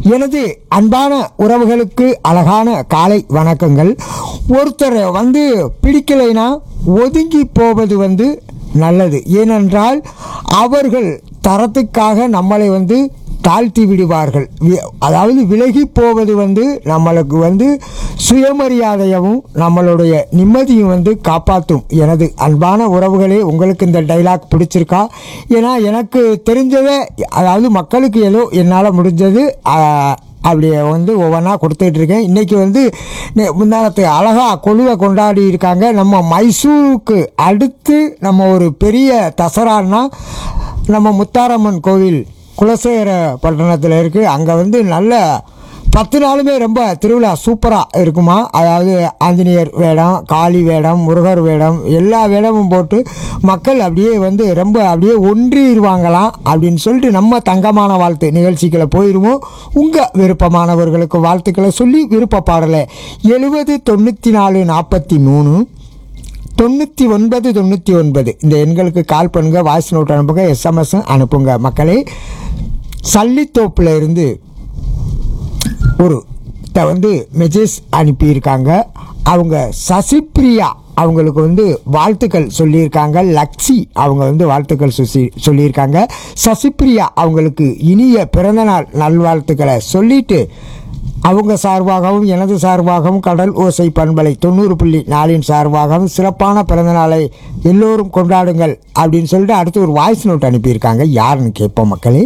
எனது அன்பான உறவுகளுக்கு அழகான காலை வணக்கங்கள் ஒருத்தரை வந்து பிடிக்கலைனா ஒதுங்கி போவது வந்து நல்லது ஏனென்றால் அவர்கள் தரத்துக்காக நம்மளை வந்து தாழ்த்தி விடுவார்கள் வி- அதாவது விலகி போவது வந்து நம்மளுக்கு வந்து சுயமரியாதையவும் நம்மளுடைய நிம்மதியும் வந்து காப்பாற்றும் எனது அன்பான உறவுகளே உங்களுக்கு இந்த டைலாக் பிடிச்சிருக்கா ஏன்னா எனக்கு தெரிஞ்சதை அதாவது மக்களுக்கு ஏதோ என்னால் முடிஞ்சது ஆ, அப்படியே வந்து ஒவ்வொன்றா கொடுத்துட்டு இருக்கேன் இன்றைக்கி வந்து நே- முந்தானத்து அழகாக கொழுவை கொண்டாடி இருக்காங்க நம்ம மைசூருக்கு அடுத்து நம்ம ஒரு பெரிய தசரான்னா நம்ம முத்தாரம்மன் கோவில் குலசேகர பட்டணத்தில் இருக்குது அங்கே வந்து நல்ல பத்து நாளுமே ரொம்ப திருவிழா சூப்பராக இருக்குமா அதாவது ஆஞ்சநேயர் வேடம் காளி வேடம் முருகர் வேடம் எல்லா வேடமும் போட்டு மக்கள் அப்படியே வந்து ரொம்ப அப்படியே ஒன்றிடுவாங்களாம் அப்படின்னு சொல்லிட்டு நம்ம தங்கமான வாழ்த்து நிகழ்ச்சிகளை போயிடுவோம் உங்கள் விருப்பமானவர்களுக்கு வாழ்த்துக்களை சொல்லி விருப்ப பாடலை எழுபது தொண்ணூற்றி நாலு நாற்பத்தி மூணு தொண்ணூற்றி ஒன்பது தொண்ணூற்றி ஒன்பது இந்த எண்களுக்கு கால் பண்ணுங்க வாய்ஸ் நோட் அனுப்புங்க எஸ்எம்எஸ் அனுப்புங்க மக்களே சல்லித்தோப்பில் இருந்து ஒரு த வந்து மெசேஜ் அனுப்பியிருக்காங்க அவங்க சசிப்ரியா அவங்களுக்கு வந்து வாழ்த்துக்கள் சொல்லியிருக்காங்க லக்ஷி அவங்க வந்து வாழ்த்துக்கள் சொல்லி சொல்லியிருக்காங்க சசிப்ரியா அவங்களுக்கு இனிய பிறந்தநாள் நல்வாழ்த்துக்களை சொல்லிட்டு அவங்க சார்பாகவும் எனது சார்பாகவும் கடல் ஓசை பண்பலை தொண்ணூறு புள்ளி நாலின் சார்பாகவும் சிறப்பான பிறந்தநாளை எல்லோரும் கொண்டாடுங்கள் அப்படின்னு சொல்லிட்டு அடுத்து ஒரு வாய்ஸ் நோட் அனுப்பியிருக்காங்க யாருன்னு கேட்போம் மக்களே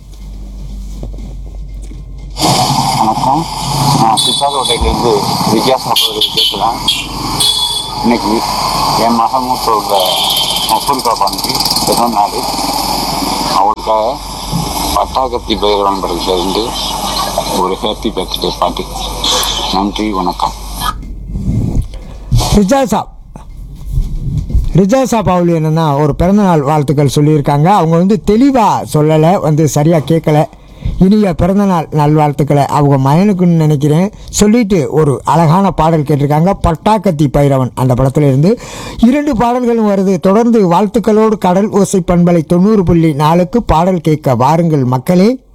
வணக்கம் நான் சித்தாரோட்டையிலேருந்து வித்தியாச பகுதியில் பேசுகிறேன் இன்னைக்கு என் மகன் மூத்த உள்ள முப்பது பாப்பானுக்கு பிறந்த நாள் அவளுக்காக பட்டாக்கத்தி பைரவன் படத்துலேருந்து ஒரு ஹேப்பி பர்த்டே பாட்டு நன்றி வணக்கம் ரிஜா சாப் ரிஜா சாப் அவளு என்னன்னா ஒரு பிறந்தநாள் வாழ்த்துக்கள் சொல்லியிருக்காங்க அவங்க வந்து தெளிவாக சொல்லலை வந்து சரியாக கேட்கல இனிய பிறந்தநாள் நல்வாழ்த்துக்களை அவங்க மயனுக்குன்னு நினைக்கிறேன் சொல்லிட்டு ஒரு அழகான பாடல் கேட்டிருக்காங்க பட்டாக்கத்தி பைரவன் அந்த படத்துல இருந்து இரண்டு பாடல்களும் வருது தொடர்ந்து வாழ்த்துக்களோடு கடல் ஓசை பண்பலை தொண்ணூறு புள்ளி நாலுக்கு பாடல் கேட்க வாருங்கள் மக்களே